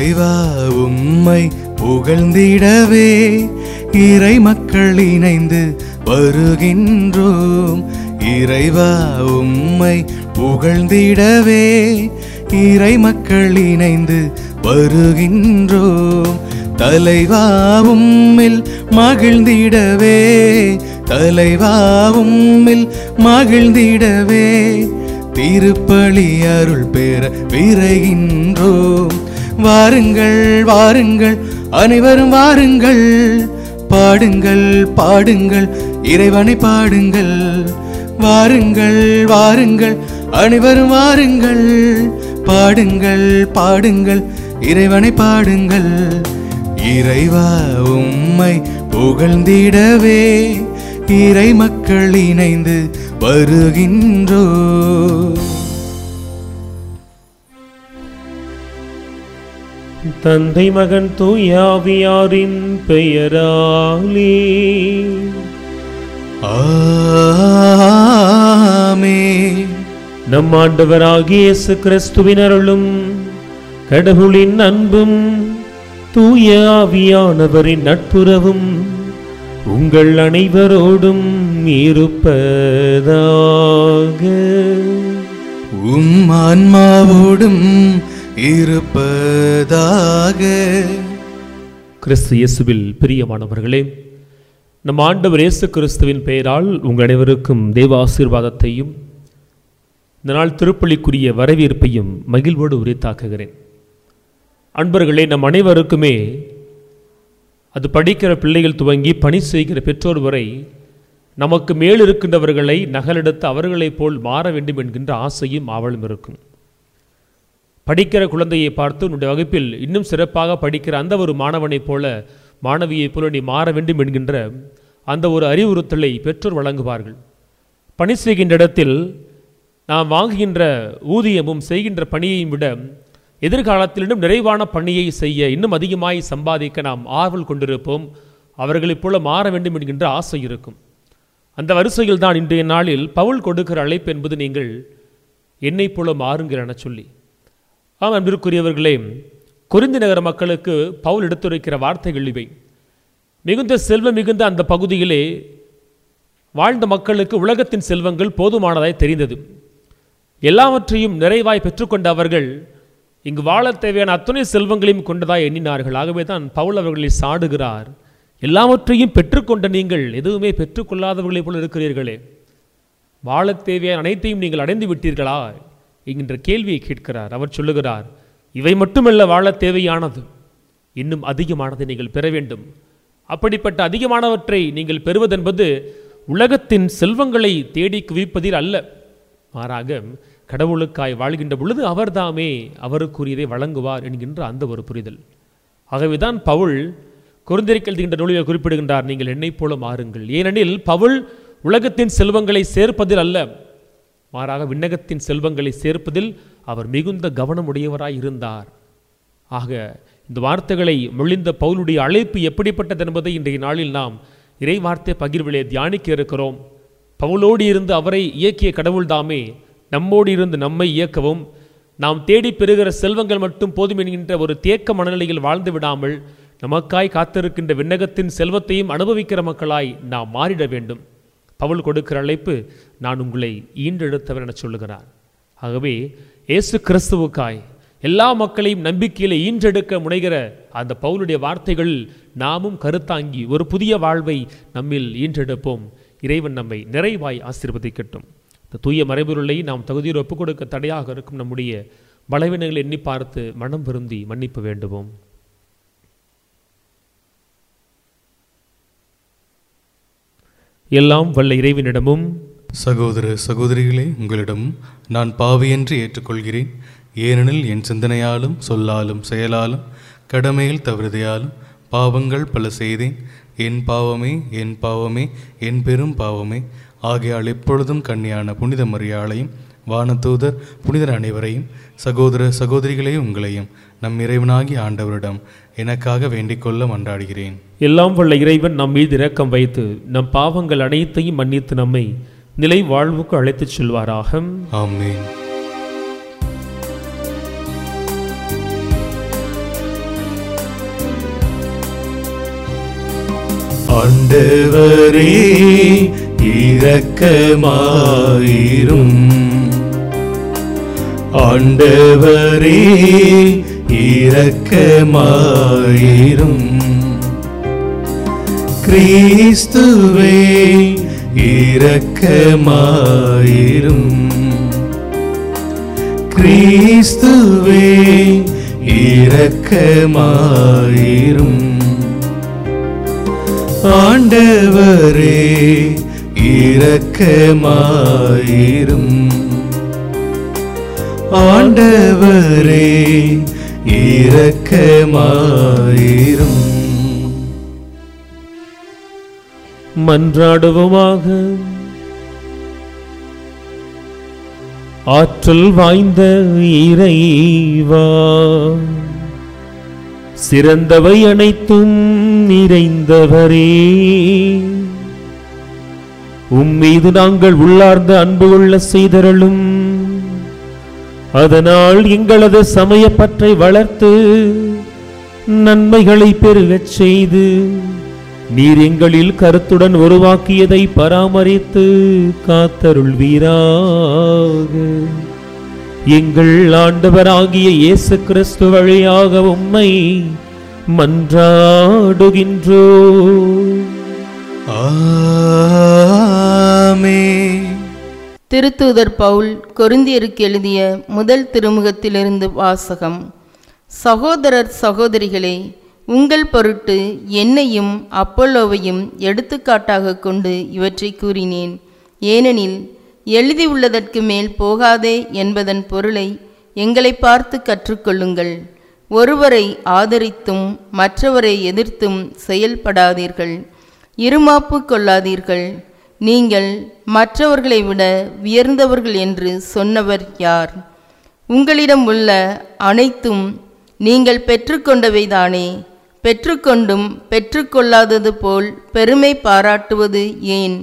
இறைவா உம்மை புகழ்ந்திடவே இறை மக்கள் இணைந்து வருகின்றோம் இறைவா உம்மை புகழ்ந்திடவே இறை மக்கள் இணைந்து வருகின்றோம் தலைவா உம்மில் மகிழ்ந்திடவே தலைவா உம்மில் மகிழ்ந்திடவே திருப்பலி அருள் பெற விரைகின்றோம் வாருங்கள் வாருங்கள் அனைவரும் வாருங்கள் பாடுங்கள் பாடுங்கள் இறைவனை பாடுங்கள் வாருங்கள் வாருங்கள் அனைவரும் வாருங்கள் பாடுங்கள் பாடுங்கள் இறைவனை பாடுங்கள் இறைவா உம்மை புகழ்ந்திடவே இறை மக்கள் இணைந்து வருகின்றோ தந்தை மகன் தூயாவியாரின் பெயராலே ஆமே நம் ஆண்டவராகிய இயேசு கிறிஸ்துவின் அருளும் கடவுளின் அன்பும் தூய ஆவியானவரின் நட்புறவும் உங்கள் அனைவரோடும் இருப்பதாக உம் ஆன்மாவோடும் இருப்பதாக கிறிஸ்து இயேசுவில் பிரியமானவர்களே நம் ஆண்டவர் இயேசு கிறிஸ்துவின் பெயரால் உங்கள் அனைவருக்கும் தேவ ஆசீர்வாதத்தையும் இந்த நாள் திருப்பலிக்குரிய வரவேற்பையும் மகிழ்வோடு உரித்தாக்குகிறேன் அன்பர்களே நம் அனைவருக்குமே அது படிக்கிற பிள்ளைகள் துவங்கி பணி செய்கிற பெற்றோர் வரை நமக்கு மேல் இருக்கின்றவர்களை நகலெடுத்து அவர்களைப் போல் மாற வேண்டும் என்கின்ற ஆசையும் ஆவலும் இருக்கும் படிக்கிற குழந்தையை பார்த்து உன்னுடைய வகுப்பில் இன்னும் சிறப்பாக படிக்கிற அந்த ஒரு மாணவனைப் போல மாணவியைப் போல நீ மாற வேண்டும் என்கின்ற அந்த ஒரு அறிவுறுத்தலை பெற்றோர் வழங்குவார்கள் பணி செய்கின்ற இடத்தில் நாம் வாங்குகின்ற ஊதியமும் செய்கின்ற பணியையும் விட எதிர்காலத்தில் இன்னும் நிறைவான பணியை செய்ய இன்னும் அதிகமாய் சம்பாதிக்க நாம் ஆர்வல் கொண்டிருப்போம் அவர்களைப் போல மாற வேண்டும் என்கின்ற ஆசை இருக்கும் அந்த வரிசையில் தான் இன்றைய நாளில் பவுல் கொடுக்கிற அழைப்பு என்பது நீங்கள் என்னைப் போல மாறுங்கள் என சொல்லி ஆம் அன்பிற்குரியவர்களே குறிந்தி நகர மக்களுக்கு பவுல் எடுத்துரைக்கிற வார்த்தைகள் இவை மிகுந்த செல்வம் மிகுந்த அந்த பகுதியிலே வாழ்ந்த மக்களுக்கு உலகத்தின் செல்வங்கள் போதுமானதாய் தெரிந்தது எல்லாவற்றையும் நிறைவாய் பெற்றுக்கொண்ட அவர்கள் இங்கு வாழத் தேவையான அத்துணை செல்வங்களையும் கொண்டதாய் எண்ணினார்கள் ஆகவே தான் பவுல் அவர்களை சாடுகிறார் எல்லாவற்றையும் பெற்றுக்கொண்ட நீங்கள் எதுவுமே பெற்றுக்கொள்ளாதவர்களைப் போல இருக்கிறீர்களே வாழத் தேவையான அனைத்தையும் நீங்கள் அடைந்து விட்டீர்களா என்கின்ற கேள்வியை கேட்கிறார் அவர் சொல்லுகிறார் இவை மட்டுமல்ல வாழத் தேவையானது இன்னும் அதிகமானதை நீங்கள் பெற வேண்டும் அப்படிப்பட்ட அதிகமானவற்றை நீங்கள் பெறுவதென்பது உலகத்தின் செல்வங்களை தேடி குவிப்பதில் அல்ல மாறாக கடவுளுக்காய் வாழ்கின்ற பொழுது அவர்தாமே அவருக்குரியதை வழங்குவார் என்கின்ற அந்த ஒரு புரிதல் ஆகவேதான் பவுல் குறுந்திருக்கல் என்ற நூலில் குறிப்பிடுகின்றார் நீங்கள் என்னைப் போல மாறுங்கள் ஏனெனில் பவுல் உலகத்தின் செல்வங்களை சேர்ப்பதில் அல்ல மாறாக விண்ணகத்தின் செல்வங்களை சேர்ப்பதில் அவர் மிகுந்த கவனமுடையவராய் இருந்தார் ஆக இந்த வார்த்தைகளை மொழிந்த பவுலுடைய அழைப்பு எப்படிப்பட்டது என்பதை இன்றைய நாளில் நாம் இறை வார்த்தை பகிர்விலே தியானிக்க இருக்கிறோம் பவுலோடு இருந்து அவரை இயக்கிய கடவுள்தாமே நம்மோடு இருந்து நம்மை இயக்கவும் நாம் தேடி பெறுகிற செல்வங்கள் மட்டும் போதும் என்கின்ற ஒரு தேக்க மனநிலையில் வாழ்ந்து விடாமல் நமக்காய் காத்திருக்கின்ற விண்ணகத்தின் செல்வத்தையும் அனுபவிக்கிற மக்களாய் நாம் மாறிட வேண்டும் பவுல் கொடுக்கிற அழைப்பு நான் உங்களை ஈண்டெடுத்தவர் என சொல்லுகிறார் ஆகவே இயேசு கிறிஸ்துவுக்காய் எல்லா மக்களையும் நம்பிக்கையில் ஈன்றெடுக்க முனைகிற அந்த பவுலுடைய வார்த்தைகள் நாமும் கருத்தாங்கி ஒரு புதிய வாழ்வை நம்மில் ஈன்றெடுப்போம் இறைவன் நம்மை நிறைவாய் ஆசீர்வதிக்கட்டும் இந்த தூய மறைபொருளை நாம் தகுதியோடு ஒப்புக் கொடுக்க தடையாக இருக்கும் நம்முடைய பலவீனங்களை எண்ணி பார்த்து மனம் விருந்தி மன்னிப்பு வேண்டுவோம் எல்லாம் வல்ல இறைவனிடமும் சகோதர சகோதரிகளே உங்களிடம் நான் பாவியென்று ஏற்றுக்கொள்கிறேன் ஏனெனில் என் சிந்தனையாலும் சொல்லாலும் செயலாலும் கடமையில் தவறுதையாலும் பாவங்கள் பல செய்தேன் என் பாவமே என் பாவமே என் பெரும் பாவமே ஆகையால் எப்பொழுதும் கன்னியான புனித மரியாளையும் வானதூதர் புனிதர் அனைவரையும் சகோதர சகோதரிகளையும் உங்களையும் நம் இறைவனாகி ஆண்டவரிடம் எனக்காக வேண்டிக்கொள்ள மன்றாடுகிறேன் எல்லாம் வல்ல இறைவன் நம் மீது இரக்கம் வைத்து நம் பாவங்கள் அனைத்தையும் மன்னித்து நம்மை நிலை வாழ்வுக்கு அழைத்துச் செல்வாராக ஆமென் ஆண்டவரே இரக்கமாயிரும் ஆண்டவரே இரக்கமாயிரும் கிறிஸ்துவே இரக்கமாயிரும் கிறிஸ்துவே இரக்கமாயிரும் ஆண்டவரே இரக்கமாயிரும் ஆண்டவரே இரக்கமாயிரும் மன்றாடுவோமாக ஆற்றல் வாய்ந்த இறைவா சிறந்தவை அனைத்தும் நிறைந்தவரே உம்மீது நாங்கள் உள்ளார்ந்த அன்பு கொள்ள செய்தருளும் அதனால் எங்களது சமயப்பற்றை வளர்த்து நன்மைகளை பெருகச் செய்து நீர் எங்களில் கருத்துடன் உருவாக்கியதை பராமரித்து காத்தருள்வீராக எங்கள் ஆண்டவராகிய இயேசு கிறிஸ்து வழியாக உம்மை மன்றாடுகின்றோ ஆமே திருத்தூதர் பவுல் கொரிந்தியருக்கு எழுதிய முதல் திருமுகத்திலிருந்து வாசகம் சகோதரர் சகோதரிகளே உங்கள் பொருட்டு என்னையும் அப்பல்லோவையும் எடுத்துக்காட்டாக கொண்டு இவற்றை கூறினேன் ஏனெனில் எழுதியுள்ளதற்கு மேல் போகாதே என்பதன் பொருளை எங்களை பார்த்து கற்றுக்கொள்ளுங்கள் ஒருவரை ஆதரித்தும் மற்றவரை எதிர்த்தும் செயல்படாதீர்கள் இருமாப்பு கொள்ளாதீர்கள் நீங்கள் மற்றவர்களை விட உயர்ந்தவர்கள் என்று சொன்னவர் யார் உங்களிடம் உள்ள அனைத்தும் நீங்கள் பெற்றுக்கொண்டவைதானே பெற்றுக்கொண்டும் பெற்றுக்கொள்ளாதது போல் பெருமை பாராட்டுவது ஏன்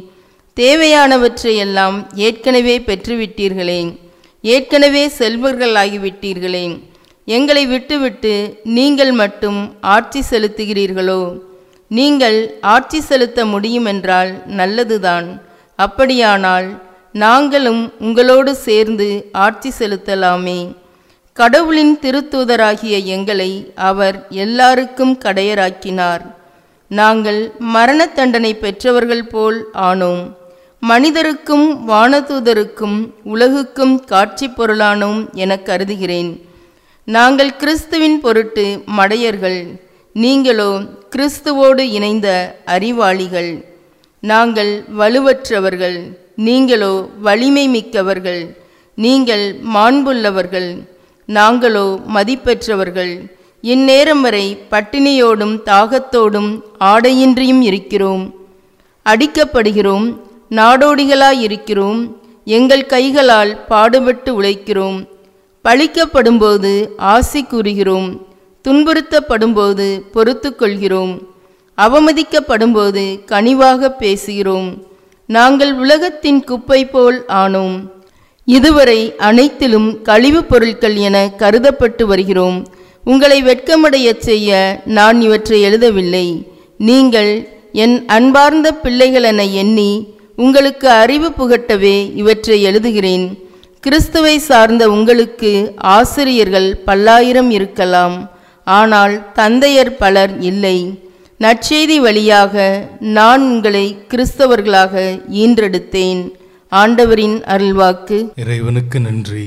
தேவையானவற்றையெல்லாம் ஏற்கனவே பெற்றுவிட்டீர்களே ஏற்கனவே செல்வர்களாகிவிட்டீர்களே எங்களை விட்டுவிட்டு நீங்கள் மட்டும் ஆட்சி செலுத்துகிறீர்களோ நீங்கள் ஆட்சி செலுத்த முடியுமென்றால் நல்லதுதான் அப்படியானால் நாங்களும் உங்களோடு சேர்ந்து ஆட்சி செலுத்தலாமே கடவுளின் திருத்தூதராகிய எங்களை அவர் எல்லாருக்கும் கடையராக்கினார் நாங்கள் மரண தண்டனை பெற்றவர்கள் போல் ஆனோம் மனிதருக்கும் வானதூதருக்கும் உலகுக்கும் காட்சி பொருளானோம் என கருதுகிறேன் நாங்கள் கிறிஸ்துவின் பொருட்டு மடையர்கள் நீங்களோ கிறிஸ்துவோடு இணைந்த அறிவாளிகள் நாங்கள் வலுவற்றவர்கள் நீங்களோ வலிமை மிக்கவர்கள் நீங்கள் மாண்புள்ளவர்கள் நாங்களோ மதிப்பெற்றவர்கள் இந்நேரம் வரை பட்டினியோடும் தாகத்தோடும் ஆடையின்றியும் இருக்கிறோம் அடிக்கப்படுகிறோம் நாடோடிகளாயிருக்கிறோம் எங்கள் கைகளால் பாடுபட்டு உழைக்கிறோம் பழிக்கப்படும்போது ஆசி கூறுகிறோம் துன்புறுத்தப்படும்போது பொறுத்து கொள்கிறோம் அவமதிக்கப்படும்போது கனிவாக பேசுகிறோம் நாங்கள் உலகத்தின் குப்பை போல் ஆனோம் இதுவரை அனைத்திலும் கழிவுப் பொருட்கள் என கருதப்பட்டு வருகிறோம் உங்களை வெட்கமடையச் செய்ய நான் இவற்றை எழுதவில்லை நீங்கள் என் அன்பார்ந்த பிள்ளைகள் என எண்ணி உங்களுக்கு அறிவு புகட்டவே இவற்றை எழுதுகிறேன் கிறிஸ்துவை சார்ந்த உங்களுக்கு ஆசிரியர்கள் பல்லாயிரம் இருக்கலாம் ஆனால் தந்தையர் பலர் இல்லை நற்செய்தி வழியாக நான் உங்களை கிறிஸ்தவர்களாக ஈன்றெடுத்தேன் ஆண்டவரின் அருள்வாக்கு இறைவனுக்கு நன்றி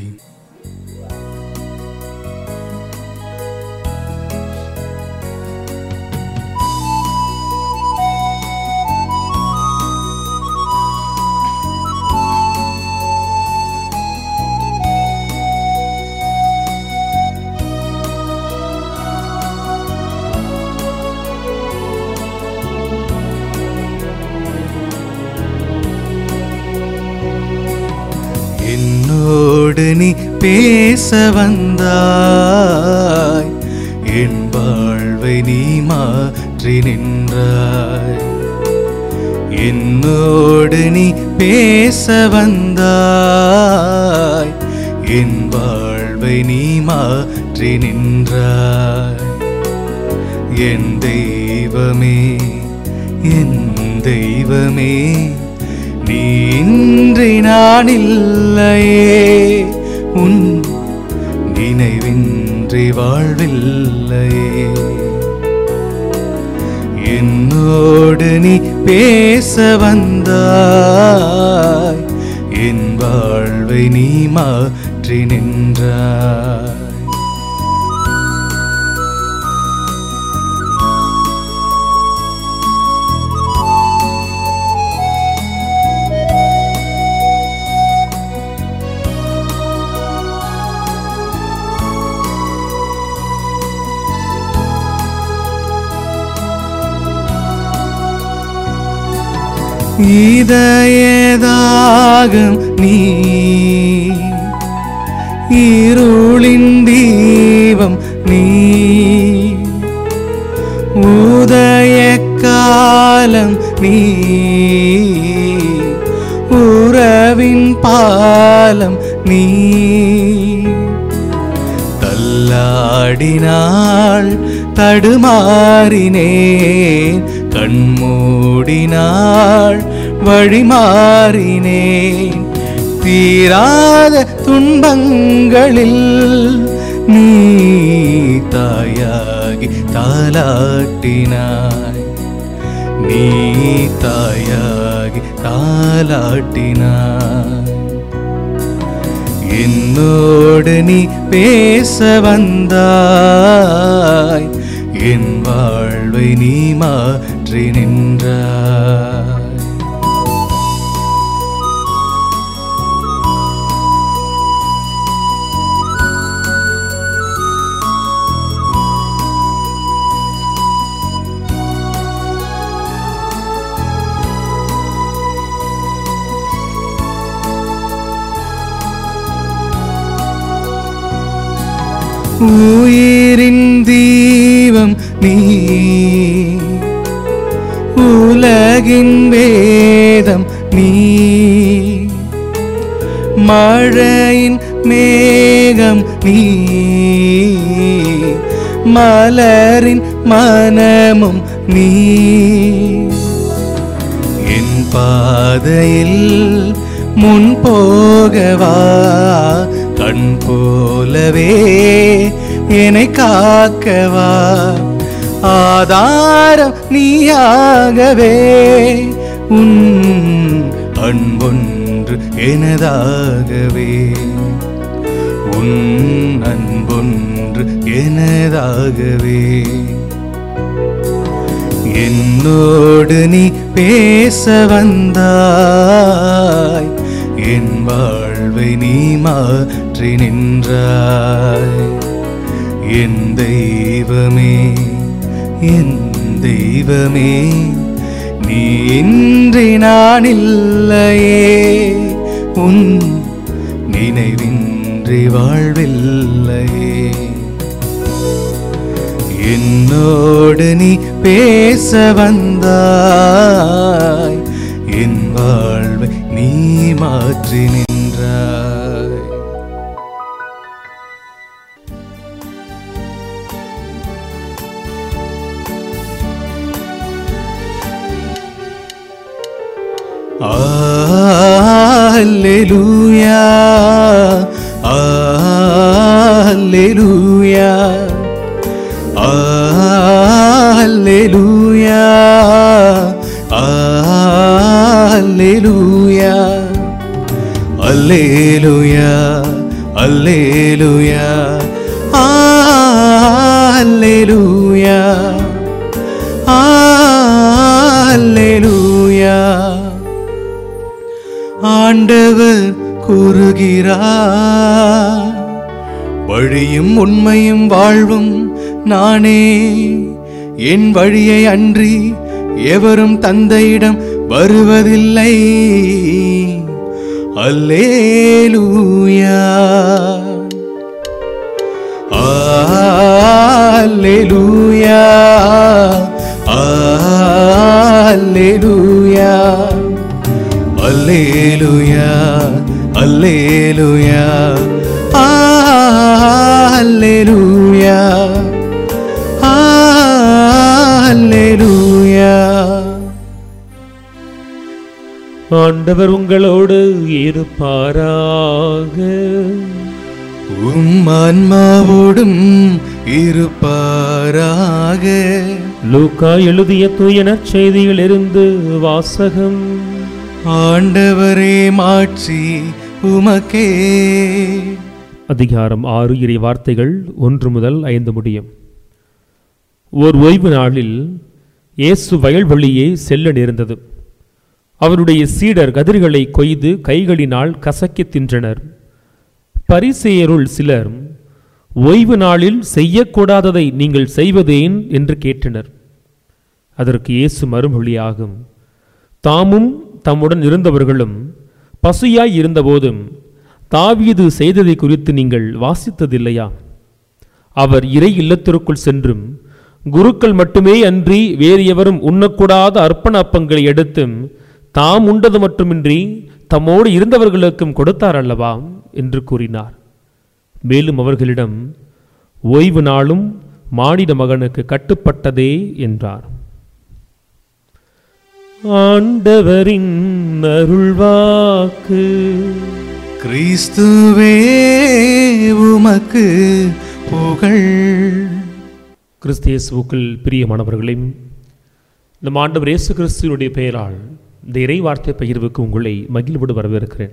என்னோடு நீ பேச வந்தாய் என் வாழ்வை நீ மாற்றி நின்றாய் என்னோடு நீ பேச வந்தாய் என் வாழ்வை நீ மாற்றி நின்றாய் என் தெய்வமே என் தெய்வமே நீ இன்றி நான் இல்லையே உன் நினைவின்றி வாழ்வில்லையே என்னோடு நீ பேச வந்தாய் என் வாழ்வை நீ மாற்றி நின்றாய் இதயதாகம் நீ இருளின் தீபம் நீ உதய காலம் நீ உறவின் பாலம் நீ தள்ளாடினாள் தடுமாறினேன் கண்மூடினாள் வழிமாறினேன் தீராத துன்பங்களில் நீ தாயாகி தாலாட்டினாய் நீ தாயாகி தாலாட்டினாய் என்னோடு நீ பேச வந்தாய் என் வாழ்வை நீ மாற்றி நின்றாய் உயிரின் தீபம் நீ உலகின் வேதம் நீ மழையின் மேகம் நீ மலரின் மனமும் நீ என் பாதையில் முன் போகவா கண் போலவே என்னை காக்கவா ஆதாரம் நீயாகவே உன் அன்பொன்று எனதாகவே உன் அன்பொன்று எனதாகவே என்னோடு நீ பேச வந்தாய் என் வாழ்வை நீ மாற்றி நின்றாய் என் தெய்வமே என் தெய்வமே நீ இன்றி நான் இல்லையே உன் நினைவின்றி வாழ்வில்லையே என்னோடு நீ பேச வந்தாய் என் வாழ்வை நீ மாற்றி நின்றாய் Alleluia, Alleluia, Alleluia, Alleluia, Alleluia, Alleluia, Alleluia, Alleluia. ஆண்டவர் கூறுகிறார் வழியும் உண்மையும் வாழ்வும் நானே என் வழியை அன்றி எவரும் தந்தையிடம் வருவதில்லை அல்லேலூயா அல்லேலூயா அல்லேலூயா அல்லேலூயா அல்லேலூயா அல்லேலூயா அல்லேலூயா ஆண்டவர் உங்களோடு இருப்பாராக உம் ஆன்மாவோடும் இருப்பாராக லூக்கா எழுதிய தூய நற்செய்தியிலிருந்து வாசகம் ஆண்டவரே மாட்சி உமக்கே அதிகாரம் ஆறு இறை வார்த்தைகள் ஒன்று முதல் ஐந்து முடியும் ஓர் ஓய்வு நாளில் இயேசு வயல்வெளியே செல்ல நேர்ந்தது அவருடைய சீடர் கதிர்களை கொய்து கைகளினால் கசக்கித் தின்றனர் பரிசேயருள் சிலர் ஓய்வு நாளில் செய்யக்கூடாததை நீங்கள் செய்வதேன் என்று கேட்டனர் அதற்கு இயேசு மறுமொழியாகும் தாமும் தம்முடன் இருந்தவர்களும் பசியாய் இருந்தபோதும் தாவீது செய்ததை குறித்து நீங்கள் வாசித்ததில்லையா அவர் இறை இல்லத்திற்குள் சென்றும் குருக்கள் மட்டுமே அன்றி வேறு எவரும் உண்ணக்கூடாத அர்ப்பண அப்பங்களை எடுத்தும் தாம் உண்டது மட்டுமின்றி தம்மோடு இருந்தவர்களுக்கும் கொடுத்தார் அல்லவா என்று கூறினார் மேலும் அவர்களிடம் ஓய்வு நாளும் மானிட மகனுக்கு கட்டுப்பட்டதே என்றார் ஆண்டவரின் அருள்வாக்கு கிறிஸ்துவே உமக்கு புகழ் கிறிஸ்தியேசுவுக்குள் பிரியமானவர்களே நம் ஆண்டவர் இயேசு கிறிஸ்துவனுடைய பெயரால் இந்த இறை வார்த்தை பகிர்வுக்கு உங்களை மகிழ்வோடு வரவேற்கிறேன்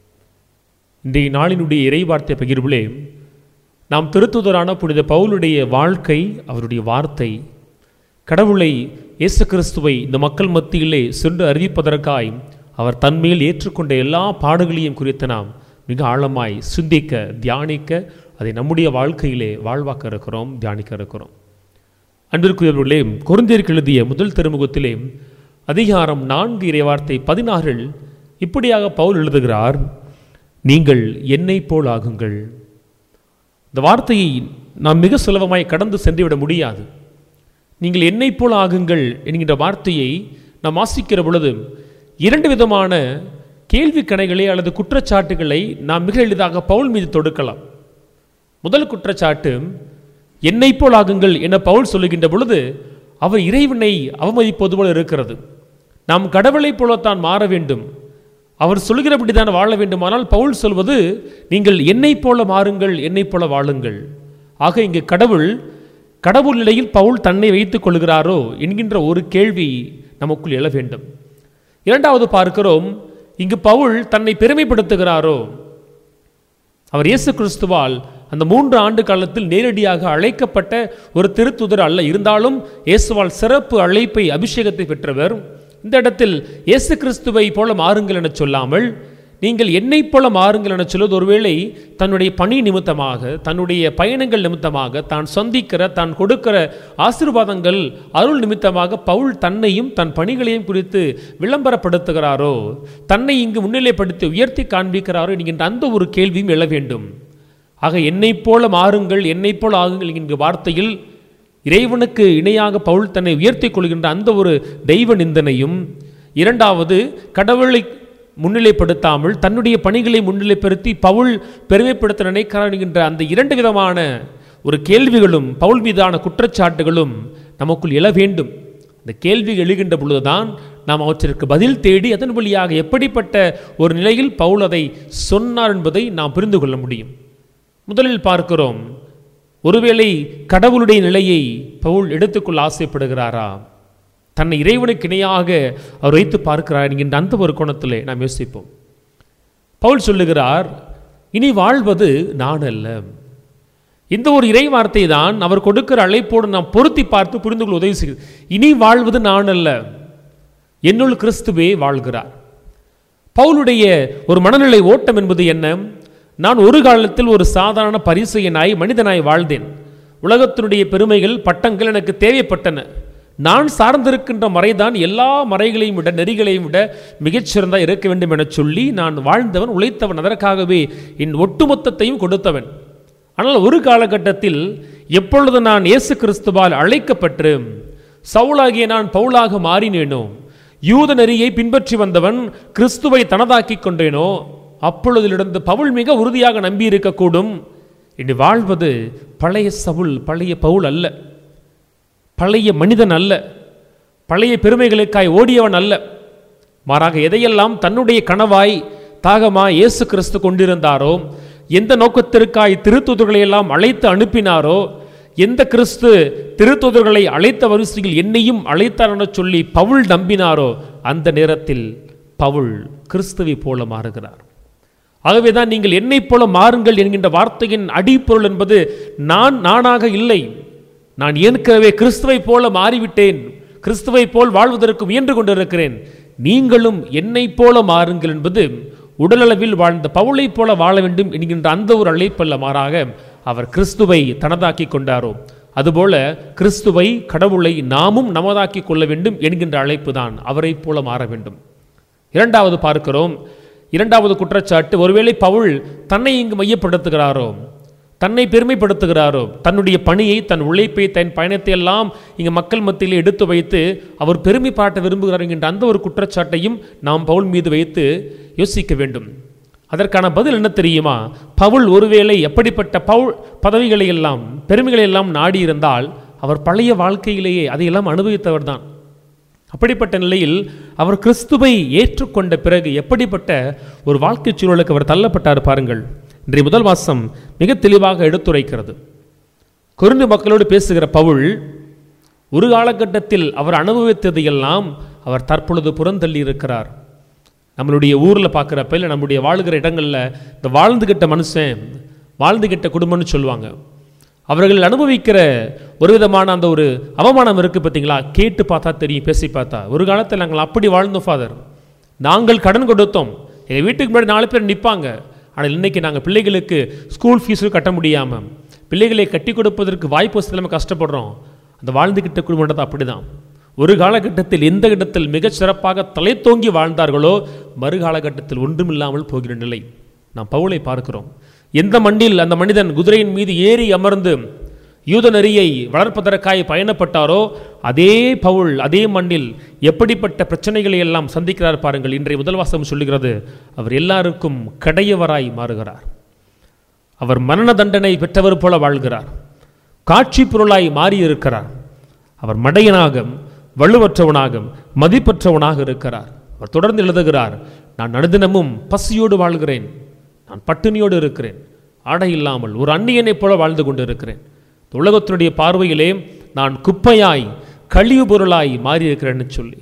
இன்றைய நாளினுடைய இறை வார்த்தை பகிர்விலே நாம் திருத்துதரான புனித பவுலுடைய வாழ்க்கை அவருடைய வார்த்தை கடவுளை இயேசு கிறிஸ்துவை இந்த மக்கள் மத்தியிலே சென்று அறிவிப்பதற்காய் அவர் தன்மையில் ஏற்றுக்கொண்ட எல்லா பாடுகளையும் குறித்து நாம் மிக ஆழமாய் சிந்திக்க தியானிக்க அதை நம்முடைய வாழ்க்கையிலே வாழ்வாக்க இருக்கிறோம் தியானிக்க இருக்கிறோம் அன்பிற்குரியவர்களே குருந்தியருக்கு எழுதிய முதல் திருமுகத்திலே அதிகாரம் நான்கு இறைவார்த்தை பதினாறில் இப்படியாக பவுல் எழுதுகிறார் நீங்கள் என்னை போல் ஆகுங்கள் இந்த வார்த்தையை நாம் மிக சுலபமாய் கடந்து சென்றுவிட முடியாது நீங்கள் என்னை போல் ஆகுங்கள் என்கின்ற வார்த்தையை நாம் வாசிக்கிற பொழுது இரண்டு விதமான கேள்வி கணைகளை அல்லது குற்றச்சாட்டுகளை நாம் மிக எளிதாக பவுல் மீது தொடுக்கலாம் முதல் குற்றச்சாட்டு என்னை போல் ஆகுங்கள் என பவுல் சொல்லுகின்ற பொழுது அவர் இறைவனை அவமதிப்பது போல இருக்கிறது நாம் கடவுளைப் போலத்தான் மாற வேண்டும் அவர் சொல்கிறபடி தான் வாழ வேண்டுமானால் பவுல் சொல்வது நீங்கள் என்னைப் போல மாறுங்கள் என்னைப் போல வாழுங்கள் ஆக இங்கு கடவுள் கடவுள் நிலையில் பவுல் தன்னை வைத்துக் கொள்கிறாரோ என்கின்ற ஒரு கேள்வி நமக்குள் எழ வேண்டும் இரண்டாவது பார்க்கிறோம் இங்கு பவுல் தன்னை பெருமைப்படுத்துகிறாரோ அவர் இயேசு கிறிஸ்துவால் அந்த மூன்று ஆண்டு காலத்தில் நேரடியாக அழைக்கப்பட்ட ஒரு திருத்துதர் அல்ல இருந்தாலும் இயேசுவால் சிறப்பு அழைப்பை அபிஷேகத்தை பெற்றவர் இந்த இடத்தில் இயேசு கிறிஸ்துவை போல மாறுங்கள் என சொல்லாமல் நீங்கள் என்னைப் போல மாறுங்கள் என சொல்வது ஒருவேளை தன்னுடைய பணி நிமித்தமாக தன்னுடைய பயணங்கள் நிமித்தமாக தான் சந்திக்கிற தான் கொடுக்கிற ஆசீர்வாதங்கள் அருள் நிமித்தமாக பவுல் தன்னையும் தன் பணிகளையும் குறித்து விளம்பரப்படுத்துகிறாரோ தன்னை இங்கு முன்னிலைப்படுத்தி உயர்த்தி காண்பிக்கிறாரோ என்கின்ற அந்த ஒரு கேள்வியும் எழ வேண்டும் ஆக என்னைப் போல மாறுங்கள் என்னைப் போல ஆகுங்கள் என்கின்ற வார்த்தையில் இறைவனுக்கு இணையாக பவுல் தன்னை உயர்த்திக் கொள்கின்ற அந்த ஒரு தெய்வ நிந்தனையும் இரண்டாவது கடவுளை முன்னிலைப்படுத்தாமல் தன்னுடைய பணிகளை முன்னிலைப்படுத்தி பவுல் பெருமைப்படுத்த நினைக்கிறார் என்கின்ற அந்த இரண்டு விதமான ஒரு கேள்விகளும் பவுல் மீதான குற்றச்சாட்டுகளும் நமக்குள் எழ வேண்டும் இந்த கேள்வி எழுகின்ற பொழுதுதான் நாம் அவற்றிற்கு பதில் தேடி அதன் வழியாக எப்படிப்பட்ட ஒரு நிலையில் பவுல் அதை சொன்னார் என்பதை நாம் புரிந்து கொள்ள முடியும் முதலில் பார்க்கிறோம் ஒருவேளை கடவுளுடைய நிலையை பவுல் எடுத்துக்கொள்ள ஆசைப்படுகிறாரா தன்னை இறைவனுக்கு இணையாக அவர் வைத்து பார்க்கிறார் என்கின்ற அந்த ஒரு கோணத்திலே நாம் யோசிப்போம் பவுல் சொல்லுகிறார் இனி வாழ்வது நான் அல்ல இந்த ஒரு இறை வார்த்தை தான் அவர் கொடுக்கிற அழைப்போடு நாம் பொருத்தி பார்த்து புரிந்து கொள்ள உதவி செய்கிறது இனி வாழ்வது நான் அல்ல என்னுள் கிறிஸ்துவே வாழ்கிறார் பவுலுடைய ஒரு மனநிலை ஓட்டம் என்பது என்ன நான் ஒரு காலத்தில் ஒரு சாதாரண பரிசையனாய் மனிதனாய் வாழ்ந்தேன் உலகத்தினுடைய பெருமைகள் பட்டங்கள் எனக்கு தேவைப்பட்டன நான் சார்ந்திருக்கின்ற மறைதான் எல்லா மறைகளையும் விட நெறிகளையும் விட மிகச்சிறந்தா இருக்க வேண்டும் என சொல்லி நான் வாழ்ந்தவன் உழைத்தவன் அதற்காகவே என் ஒட்டுமொத்தத்தையும் கொடுத்தவன் ஆனால் ஒரு காலகட்டத்தில் எப்பொழுது நான் இயேசு கிறிஸ்துவால் அழைக்கப்பட்டு சவுலாகிய நான் பவுலாக மாறினேனோ யூத நெறியை பின்பற்றி வந்தவன் கிறிஸ்துவை தனதாக்கிக் கொண்டேனோ அப்பொழுதிலிருந்து பவுல் மிக உறுதியாக நம்பியிருக்கக்கூடும் இனி வாழ்வது பழைய சவுல் பழைய பவுல் அல்ல பழைய மனிதன் அல்ல பழைய பெருமைகளுக்காய் ஓடியவன் அல்ல மாறாக எதையெல்லாம் தன்னுடைய கனவாய் தாகமாய் இயேசு கிறிஸ்து கொண்டிருந்தாரோ எந்த நோக்கத்திற்காய் திருத்தூதர்களை எல்லாம் அழைத்து அனுப்பினாரோ எந்த கிறிஸ்து திருத்தூதர்களை அழைத்த வரிசையில் என்னையும் அழைத்தார் என சொல்லி பவுல் நம்பினாரோ அந்த நேரத்தில் பவுல் கிறிஸ்துவை போல மாறுகிறார் ஆகவேதான் நீங்கள் என்னைப் போல மாறுங்கள் என்கின்ற வார்த்தையின் அடிப்பொருள் என்பது நான் நானாக இல்லை நான் ஏற்கனவே கிறிஸ்துவை போல மாறிவிட்டேன் கிறிஸ்துவை போல் வாழ்வதற்கு முயன்று கொண்டிருக்கிறேன் நீங்களும் என்னைப் போல மாறுங்கள் என்பது உடலளவில் வாழ்ந்த பவுளைப் போல வாழ வேண்டும் என்கின்ற அந்த ஒரு அழைப்பல்ல மாறாக அவர் கிறிஸ்துவை தனதாக்கி கொண்டாரோ அதுபோல கிறிஸ்துவை கடவுளை நாமும் நமதாக்கி கொள்ள வேண்டும் என்கின்ற அழைப்பு தான் அவரைப் போல மாற வேண்டும் இரண்டாவது பார்க்கிறோம் இரண்டாவது குற்றச்சாட்டு ஒருவேளை பவுல் தன்னை இங்கு மையப்படுத்துகிறாரோ தன்னை பெருமைப்படுத்துகிறாரோ தன்னுடைய பணியை தன் உழைப்பை தன் பயணத்தை எல்லாம் இங்கு மக்கள் மத்தியில் எடுத்து வைத்து அவர் பெருமை பாட்ட விரும்புகிறார் என்கின்ற அந்த ஒரு குற்றச்சாட்டையும் நாம் பவுல் மீது வைத்து யோசிக்க வேண்டும் அதற்கான பதில் என்ன தெரியுமா பவுல் ஒருவேளை எப்படிப்பட்ட பவுல் பதவிகளை எல்லாம் பெருமைகளை எல்லாம் நாடியிருந்தால் அவர் பழைய வாழ்க்கையிலேயே அதையெல்லாம் அனுபவித்தவர் தான் அப்படிப்பட்ட நிலையில் அவர் கிறிஸ்துவை ஏற்றுக்கொண்ட பிறகு எப்படிப்பட்ட ஒரு வாழ்க்கை சூழலுக்கு அவர் தள்ளப்பட்டார் பாருங்கள் இன்றைய முதல் மாசம் மிக தெளிவாக எடுத்துரைக்கிறது கொருந்து மக்களோடு பேசுகிற பவுல் ஒரு காலகட்டத்தில் அவர் அனுபவித்ததையெல்லாம் அவர் தற்பொழுது புறந்தள்ளி இருக்கிறார் நம்மளுடைய ஊரில் பார்க்குறப்ப இல்லை நம்முடைய வாழுகிற இடங்களில் இந்த வாழ்ந்துகிட்ட மனுஷன் வாழ்ந்துகிட்ட குடும்பம்னு சொல்லுவாங்க அவர்கள் அனுபவிக்கிற ஒரு விதமான அந்த ஒரு அவமானம் இருக்குது பார்த்தீங்களா கேட்டு பார்த்தா தெரியும் பேசி பார்த்தா ஒரு காலத்தில் நாங்கள் அப்படி வாழ்ந்தோம் ஃபாதர் நாங்கள் கடன் கொடுத்தோம் எங்கள் வீட்டுக்கு முன்னாடி நாலு பேர் நிற்பாங்க ஆனால் இன்னைக்கு நாங்கள் பிள்ளைகளுக்கு ஸ்கூல் ஃபீஸும் கட்ட முடியாமல் பிள்ளைகளை கட்டி கொடுப்பதற்கு வாய்ப்பு வசதி கஷ்டப்படுறோம் அந்த வாழ்ந்துகிட்ட குடும்பம் அப்படிதான் ஒரு காலகட்டத்தில் எந்த இடத்தில் மிகச் சிறப்பாக தலை தோங்கி வாழ்ந்தார்களோ மறுகாலகட்டத்தில் ஒன்றுமில்லாமல் போகிற நிலை நாம் பவுலை பார்க்கிறோம் எந்த மண்டில் அந்த மனிதன் குதிரையின் மீது ஏறி அமர்ந்து யூத நெறியை வளர்ப்பதற்காய் பயணப்பட்டாரோ அதே பவுல் அதே மண்ணில் எப்படிப்பட்ட பிரச்சனைகளை எல்லாம் சந்திக்கிறார் பாருங்கள் இன்றைய முதல் வாசகம் சொல்லுகிறது அவர் எல்லாருக்கும் கடையவராய் மாறுகிறார் அவர் மரண தண்டனை பெற்றவர் போல வாழ்கிறார் காட்சி பொருளாய் மாறியிருக்கிறார் அவர் மடையனாக வலுவற்றவனாக மதிப்பற்றவனாக இருக்கிறார் அவர் தொடர்ந்து எழுதுகிறார் நான் நடுதினமும் பசியோடு வாழ்கிறேன் நான் பட்டினியோடு இருக்கிறேன் ஆடை இல்லாமல் ஒரு அந்நியனைப் போல வாழ்ந்து கொண்டு இருக்கிறேன் உலகத்தினுடைய பார்வையிலே நான் குப்பையாய் கழிவு பொருளாய் மாறியிருக்கிறேன்னு சொல்லி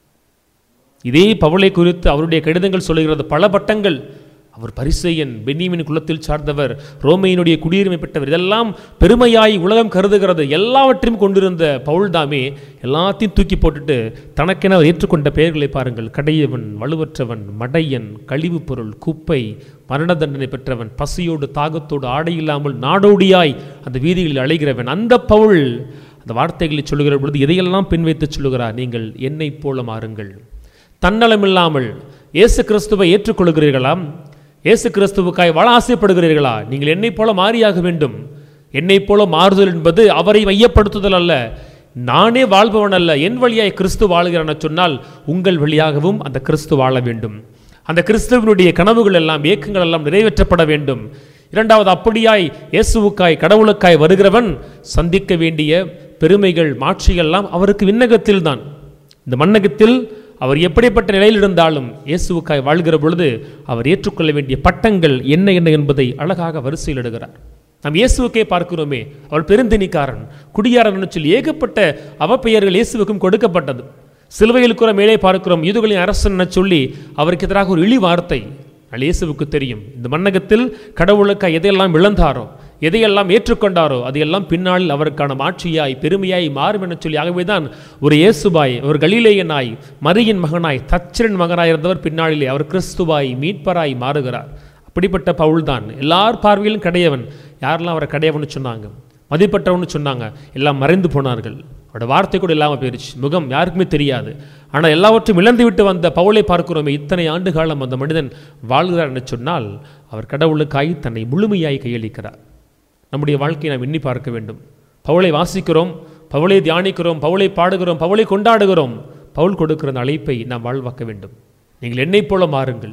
இதே பவுளை குறித்து அவருடைய கடிதங்கள் சொல்லுகிறது பல பட்டங்கள் அவர் பரிசெயன் பென்னிமின் குலத்தில் சார்ந்தவர் ரோமையினுடைய குடியுரிமை பெற்றவர் இதெல்லாம் பெருமையாய் உலகம் கருதுகிறது எல்லாவற்றையும் கொண்டிருந்த பவுல்தாமே எல்லாத்தையும் தூக்கி போட்டுட்டு தனக்கென அவர் ஏற்றுக்கொண்ட பெயர்களை பாருங்கள் கடையவன் வலுவற்றவன் மடையன் கழிவுப் பொருள் குப்பை மரண தண்டனை பெற்றவன் பசியோடு தாகத்தோடு ஆடை இல்லாமல் நாடோடியாய் அந்த வீதிகளில் அழைகிறவன் அந்த பவுல் அந்த வார்த்தைகளை சொல்லுகிற பொழுது இதையெல்லாம் பின் வைத்து சொல்லுகிறார் நீங்கள் என்னைப் போல மாறுங்கள் தன்னலமில்லாமல் இயேசு கிறிஸ்துவை ஏற்றுக்கொள்கிறீர்களாம் இயேசு கிறிஸ்துவுக்காய் வாழ ஆசைப்படுகிறீர்களா நீங்கள் என்னைப் போல மாறியாக வேண்டும் என்னைப் போல மாறுதல் என்பது அவரை மையப்படுத்துதல் அல்ல நானே வாழ்பவன் அல்ல என் வழியாய் கிறிஸ்து வாழுகிறான் சொன்னால் உங்கள் வழியாகவும் அந்த கிறிஸ்து வாழ வேண்டும் அந்த கிறிஸ்துவனுடைய கனவுகள் எல்லாம் ஏக்கங்கள் எல்லாம் நிறைவேற்றப்பட வேண்டும் இரண்டாவது அப்படியாய் இயேசுவுக்காய் கடவுளுக்காய் வருகிறவன் சந்திக்க வேண்டிய பெருமைகள் மாட்சியெல்லாம் அவருக்கு விண்ணகத்தில் தான் இந்த மண்ணகத்தில் அவர் எப்படிப்பட்ட நிலையில் இருந்தாலும் இயேசுவுக்காய் வாழ்கிற பொழுது அவர் ஏற்றுக்கொள்ள வேண்டிய பட்டங்கள் என்ன என்ன என்பதை அழகாக வரிசையிலிடுகிறார் நாம் இயேசுவுக்கே பார்க்கிறோமே அவர் பெருந்தினிக்காரன் குடியாரன் சொல்லி ஏகப்பட்ட அவப்பெயர்கள் இயேசுவுக்கும் கொடுக்கப்பட்டது சிலுவையில் கூற மேலே பார்க்கிறோம் யூதுகளின் அரசன் என சொல்லி அவருக்கு எதிராக ஒரு இழி வார்த்தை ஆனால் இயேசுவுக்கு தெரியும் இந்த மன்னகத்தில் கடவுளுக்காய் எதையெல்லாம் இழந்தாரோ எதையெல்லாம் ஏற்றுக்கொண்டாரோ அதையெல்லாம் பின்னாளில் அவருக்கான மாட்சியாய் பெருமையாய் மாறும் என சொல்லி ஆகவேதான் ஒரு இயேசுபாய் ஒரு கலிலேயனாய் மரியின் மகனாய் தச்சரின் மகனாய் இருந்தவர் பின்னாளிலே அவர் கிறிஸ்துவாய் மீட்பராய் மாறுகிறார் அப்படிப்பட்ட பவுல்தான் எல்லார் பார்வையிலும் கடையவன் யாரெல்லாம் அவரை கடையவன்னு சொன்னாங்க மதிப்பட்டவன்னு சொன்னாங்க எல்லாம் மறைந்து போனார்கள் அவரோட வார்த்தை கூட இல்லாமல் போயிடுச்சு முகம் யாருக்குமே தெரியாது ஆனால் எல்லாவற்றையும் இழந்து விட்டு வந்த பவுலை பார்க்கிறோமே இத்தனை ஆண்டு காலம் அந்த மனிதன் வாழ்கிறார் என்று சொன்னால் அவர் கடவுளுக்காய் தன்னை முழுமையாய் கையளிக்கிறார் நம்முடைய வாழ்க்கையை நாம் எண்ணி பார்க்க வேண்டும் பவுளை வாசிக்கிறோம் பவுளை தியானிக்கிறோம் பவுளை பாடுகிறோம் பவுளை கொண்டாடுகிறோம் பவுல் கொடுக்கிற அந்த அழைப்பை நாம் வாழ்வாக்க வேண்டும் நீங்கள் என்னைப் போல மாறுங்கள்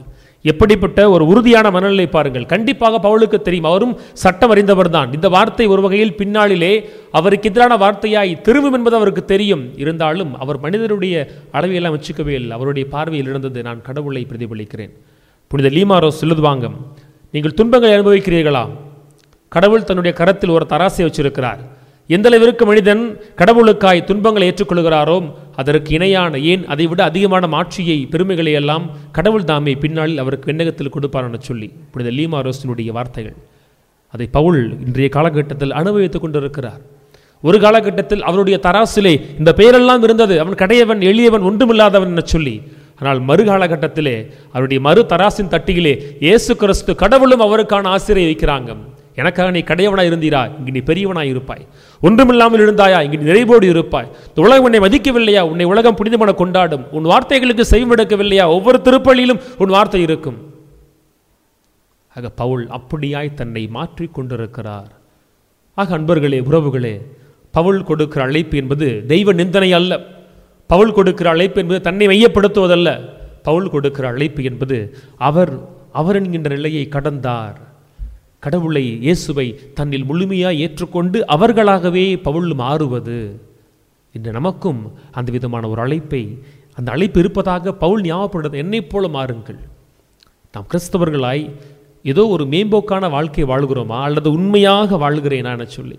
எப்படிப்பட்ட ஒரு உறுதியான மனநிலை பாருங்கள் கண்டிப்பாக பவுலுக்கு தெரியும் அவரும் சட்டம் அறிந்தவர் தான் இந்த வார்த்தை ஒரு வகையில் பின்னாளிலே அவருக்கு எதிரான வார்த்தையாய் திரும்பும் என்பது அவருக்கு தெரியும் இருந்தாலும் அவர் மனிதருடைய அளவையெல்லாம் வச்சுக்கவே இல்லை அவருடைய பார்வையில் இருந்தது நான் கடவுளை பிரதிபலிக்கிறேன் புனித லீமாரோ சொல்லுதுவாங்க நீங்கள் துன்பங்களை அனுபவிக்கிறீர்களா கடவுள் தன்னுடைய கரத்தில் ஒரு தராசை வச்சிருக்கிறார் எந்த அளவிற்கு மனிதன் கடவுளுக்காய் துன்பங்களை ஏற்றுக்கொள்கிறாரோ அதற்கு இணையான ஏன் அதை விட அதிகமான மாட்சியை பெருமைகளை எல்லாம் கடவுள் தாமே பின்னாளில் அவருக்கு விண்ணகத்தில் கொடுப்பார் என சொல்லி புனித லீமாரோஸினுடைய வார்த்தைகள் அதை பவுல் இன்றைய காலகட்டத்தில் அனுபவித்துக் கொண்டிருக்கிறார் ஒரு காலகட்டத்தில் அவருடைய தராசிலே இந்த பெயரெல்லாம் இருந்தது அவன் கடையவன் எளியவன் ஒன்றுமில்லாதவன் என சொல்லி ஆனால் மறு காலகட்டத்திலே அவருடைய மறு தராசின் தட்டியிலே இயேசு கிறிஸ்து கடவுளும் அவருக்கான ஆசிரியை வைக்கிறாங்க எனக்காக நீ கடையவனாய் இருந்தீரா இங்கு நீ பெரியவனாய் இருப்பாய் ஒன்றுமில்லாமல் இருந்தாயா இங்கு நீ நிறைவோடு இருப்பாய் இந்த உலகம் உன்னை மதிக்கவில்லையா உன்னை உலகம் புனிதமான கொண்டாடும் உன் வார்த்தைகளுக்கு செய்வெடுக்கவில்லையா ஒவ்வொரு திருப்பலியிலும் உன் வார்த்தை இருக்கும் ஆக பவுல் அப்படியாய் தன்னை மாற்றிக் கொண்டிருக்கிறார் ஆக அன்பர்களே உறவுகளே பவுல் கொடுக்கிற அழைப்பு என்பது தெய்வ நிந்தனை அல்ல பவுல் கொடுக்கிற அழைப்பு என்பது தன்னை மையப்படுத்துவதல்ல பவுல் கொடுக்கிற அழைப்பு என்பது அவர் அவர் என்கின்ற நிலையை கடந்தார் கடவுளை இயேசுவை தன்னில் முழுமையாக ஏற்றுக்கொண்டு அவர்களாகவே பவுல் மாறுவது இன்று நமக்கும் அந்த விதமான ஒரு அழைப்பை அந்த அழைப்பு இருப்பதாக பவுல் ஞாபகப்படுத்த என்னைப் போல மாறுங்கள் நாம் கிறிஸ்தவர்களாய் ஏதோ ஒரு மேம்போக்கான வாழ்க்கை வாழ்கிறோமா அல்லது உண்மையாக வாழ்கிறேனா என சொல்லி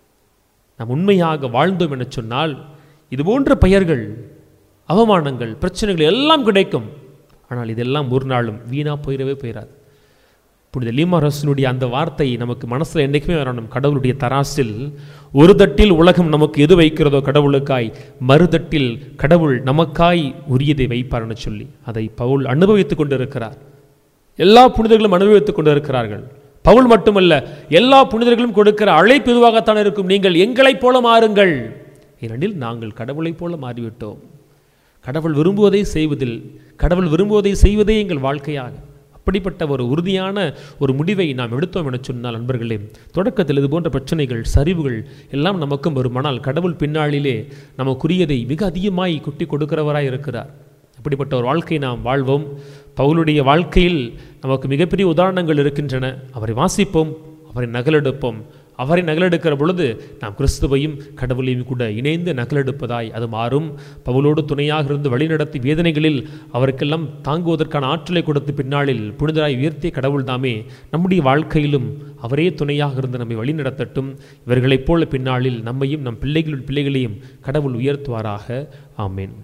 நாம் உண்மையாக வாழ்ந்தோம் என சொன்னால் இது போன்ற பெயர்கள் அவமானங்கள் பிரச்சனைகள் எல்லாம் கிடைக்கும் ஆனால் இதெல்லாம் ஒரு நாளும் வீணா போயிடவே போயிடாது புனித லீமாரசனுடைய அந்த வார்த்தை நமக்கு மனசில் என்றைக்குமே வரணும் கடவுளுடைய தராசில் ஒரு தட்டில் உலகம் நமக்கு எது வைக்கிறதோ கடவுளுக்காய் மறுதட்டில் கடவுள் நமக்காய் உரியதை வைப்பார்னு சொல்லி அதை பவுல் அனுபவித்துக் கொண்டிருக்கிறார் எல்லா புனிதர்களும் அனுபவித்துக் கொண்டிருக்கிறார்கள் பவுல் மட்டுமல்ல எல்லா புனிதர்களும் கொடுக்கிற அழைப்பு இதுவாகத்தான் இருக்கும் நீங்கள் எங்களைப் போல மாறுங்கள் ஏனெனில் நாங்கள் கடவுளைப் போல மாறிவிட்டோம் கடவுள் விரும்புவதை செய்வதில் கடவுள் விரும்புவதை செய்வதே எங்கள் வாழ்க்கையாக அப்படிப்பட்ட ஒரு உறுதியான ஒரு முடிவை நாம் எடுத்தோம் என சொன்னால் நண்பர்களே தொடக்கத்தில் இது போன்ற பிரச்சனைகள் சரிவுகள் எல்லாம் நமக்கும் வருமானால் கடவுள் பின்னாளிலே நமக்குரியதை மிக அதிகமாய் குட்டி கொடுக்கிறவராய் இருக்கிறார் அப்படிப்பட்ட ஒரு வாழ்க்கை நாம் வாழ்வோம் பவுலுடைய வாழ்க்கையில் நமக்கு மிகப்பெரிய உதாரணங்கள் இருக்கின்றன அவரை வாசிப்போம் அவரை நகலெடுப்போம் அவரை நகலெடுக்கிற பொழுது நாம் கிறிஸ்துவையும் கடவுளையும் கூட இணைந்து நகலெடுப்பதாய் அது மாறும் பவுலோடு துணையாக இருந்து வழிநடத்தி வேதனைகளில் அவருக்கெல்லாம் தாங்குவதற்கான ஆற்றலை கொடுத்து பின்னாளில் புனிதராய் உயர்த்திய கடவுள் தாமே நம்முடைய வாழ்க்கையிலும் அவரே துணையாக இருந்து நம்மை வழிநடத்தட்டும் இவர்களைப் போல பின்னாளில் நம்மையும் நம் பிள்ளைகளின் பிள்ளைகளையும் கடவுள் உயர்த்துவாராக ஆமேன்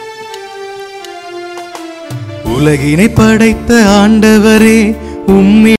உலகினை படைத்த ஆண்டவரே உம்மி